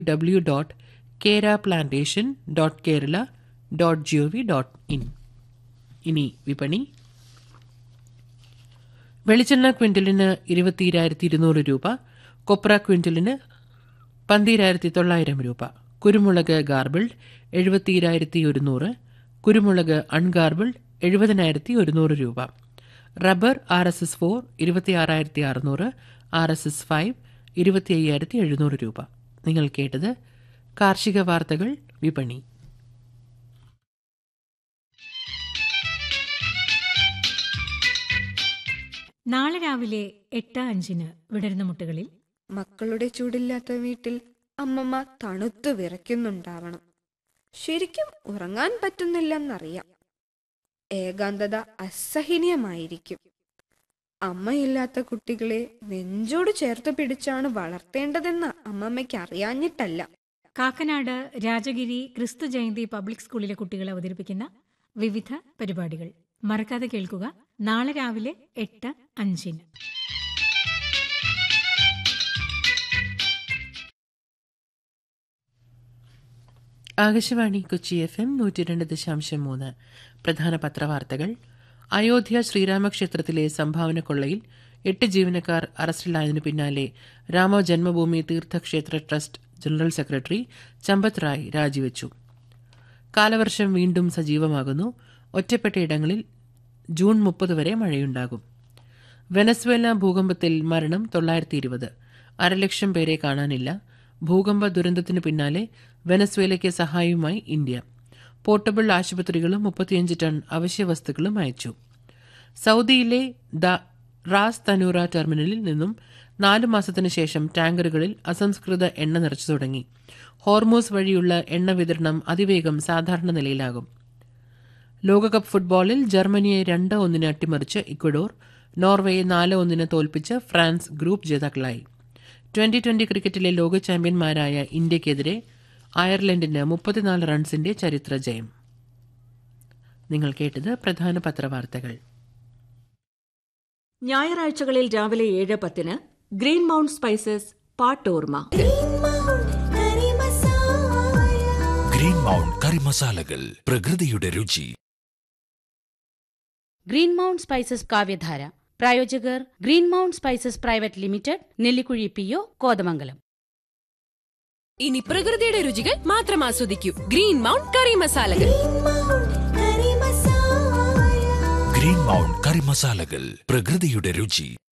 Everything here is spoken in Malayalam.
W dot Kera plantation dot Kerala dot G O V dot in ഇനി വിപണി വെളിച്ചെണ്ണ ക്വിൻ്റലിന് ഇരുപത്തിരായിരത്തി ഇരുന്നൂറ് രൂപ കൊപ്ര ക്വിൻ്റലിന് പന്തിരായിരത്തി തൊള്ളായിരം രൂപ കുരുമുളക് ഗാർബിൾഡ് എഴുപത്തിരായിരത്തി ഒരുന്നൂറ് കുരുമുളക് അൺഗാർബിൾഡ് എഴുപതിനായിരത്തി ഒരുന്നൂറ് രൂപ rubber R S S four ഇരുപത്തിയാറായിരത്തി അറുന്നൂറ് ആർ എസ് എസ് ഫൈവ് ഇരുപത്തി അയ്യായിരത്തി എഴുന്നൂറ് രൂപ നിങ്ങൾ കേട്ടത് കാർഷിക വാർത്തകൾ വിപണി നാളെ രാവിലെ എട്ട് അഞ്ചിന് വിടരുന്ന മുട്ടുകളിൽ മക്കളുടെ ചൂടില്ലാത്ത വീട്ടിൽ അമ്മമ്മ തണുത്തു വിറയ്ക്കുന്നുണ്ടാവണം ശരിക്കും ഉറങ്ങാൻ പറ്റുന്നില്ലെന്നറിയാം ഏകാന്തത അസഹനീയമായിരിക്കും അമ്മയില്ലാത്ത കുട്ടികളെ നെഞ്ചോട് ചേർത്ത് പിടിച്ചാണ് വളർത്തേണ്ടതെന്ന് അമ്മമ്മയ്ക്ക് അറിയാഞ്ഞിട്ടല്ല കാക്കനാട് രാജഗിരി ക്രിസ്തു ജയന്തി പബ്ലിക് സ്കൂളിലെ കുട്ടികൾ അവതരിപ്പിക്കുന്ന വിവിധ പരിപാടികൾ മറക്കാതെ കേൾക്കുക നാളെ രാവിലെ എട്ട് അഞ്ചിന് ആകാശവാണി കൊച്ചി എഫ് എം നൂറ്റി രണ്ട് ദശാംശം മൂന്ന് പ്രധാന പത്രവാർത്തകൾ അയോധ്യ ശ്രീരാമക്ഷേത്രത്തിലെ സംഭാവന കൊള്ളയിൽ എട്ട് ജീവനക്കാർ അറസ്റ്റിലായതിനു പിന്നാലെ Rama Janmabhoomi Teerthakshetra trust general secretary Champat Rai രാജിവെച്ചു കാലവർഷം വീണ്ടും സജീവമാകുന്നു ഒറ്റപ്പെട്ട ഇടങ്ങളിൽ ജൂൺ മുപ്പത് വരെ മഴയുണ്ടാകും വെനസ്വേല ഭൂകമ്പത്തിൽ മരണം തൊള്ളായിരത്തി ഇരുപത് അരലക്ഷം പേരെ കാണാനില്ല ഭൂകമ്പ ദുരന്തത്തിന് പിന്നാലെ വെനസ്വേലയ്ക്ക് സഹായവുമായി ഇന്ത്യ പോർട്ടബിൾ ആശുപത്രികളും മുപ്പത്തിയഞ്ച് ടൺ അവശ്യ വസ്തുക്കളും അയച്ചു സൗദിയിലെ ദ റാസ് തനൂറ ടെർമിനലിൽ നിന്നും നാല് മാസത്തിനു ശേഷം ടാങ്കറുകളിൽ അസംസ്കൃത എണ്ണ നിറച്ചു തുടങ്ങി ഹോർമോസ് വഴിയുള്ള എണ്ണ വിതരണം അതിവേഗം സാധാരണ നിലയിലാകും ലോകകപ്പ് ഫുട്ബോളിൽ ജർമ്മനിയെ രണ്ട് ഒന്നിന് അട്ടിമറിച്ച് ഇക്വഡോർ നോർവേയെ നാല് ഒന്നിന് തോൽപ്പിച്ച് ഫ്രാൻസ് ഗ്രൂപ്പ് ജേതാക്കളായി ട്വന്റി ട്വന്റി ക്രിക്കറ്റിലെ ലോക ചാമ്പ്യന്മാരായ ഇന്ത്യക്കെതിരെ അയർലൻഡിന് മുപ്പത്തിനാല് റൺസിന്റെ ചരിത്ര ജയം നിങ്ങൾ കേട്ടത് പ്രധാന പത്രവാർത്തകൾ ഞായറാഴ്ചകളിൽ രാവിലെ ഏഴ് പത്തിന് ഗ്രീൻ മൗണ്ട് സ്പൈസസ് പാട്ടോർമ ഗ്രീൻ മൗണ്ട് കറി മസാലകൾ പ്രകൃതിയുടെ രുചി ഗ്രീൻ മൗണ്ട് സ്പൈസസ് കാവ്യധാര പ്രായോജകർ Green Mount spices private limited Nellikuzhi P O Kothamangalam ഇനി പ്രകൃതിയുടെ രുചികൾ മാത്രം ആസ്വദിക്കൂ ഗ്രീൻ മൗണ്ട് കറി മസാലകൾ ഗ്രീൻ മൗണ്ട് കറി മസാലകൾ പ്രകൃതിയുടെ രുചി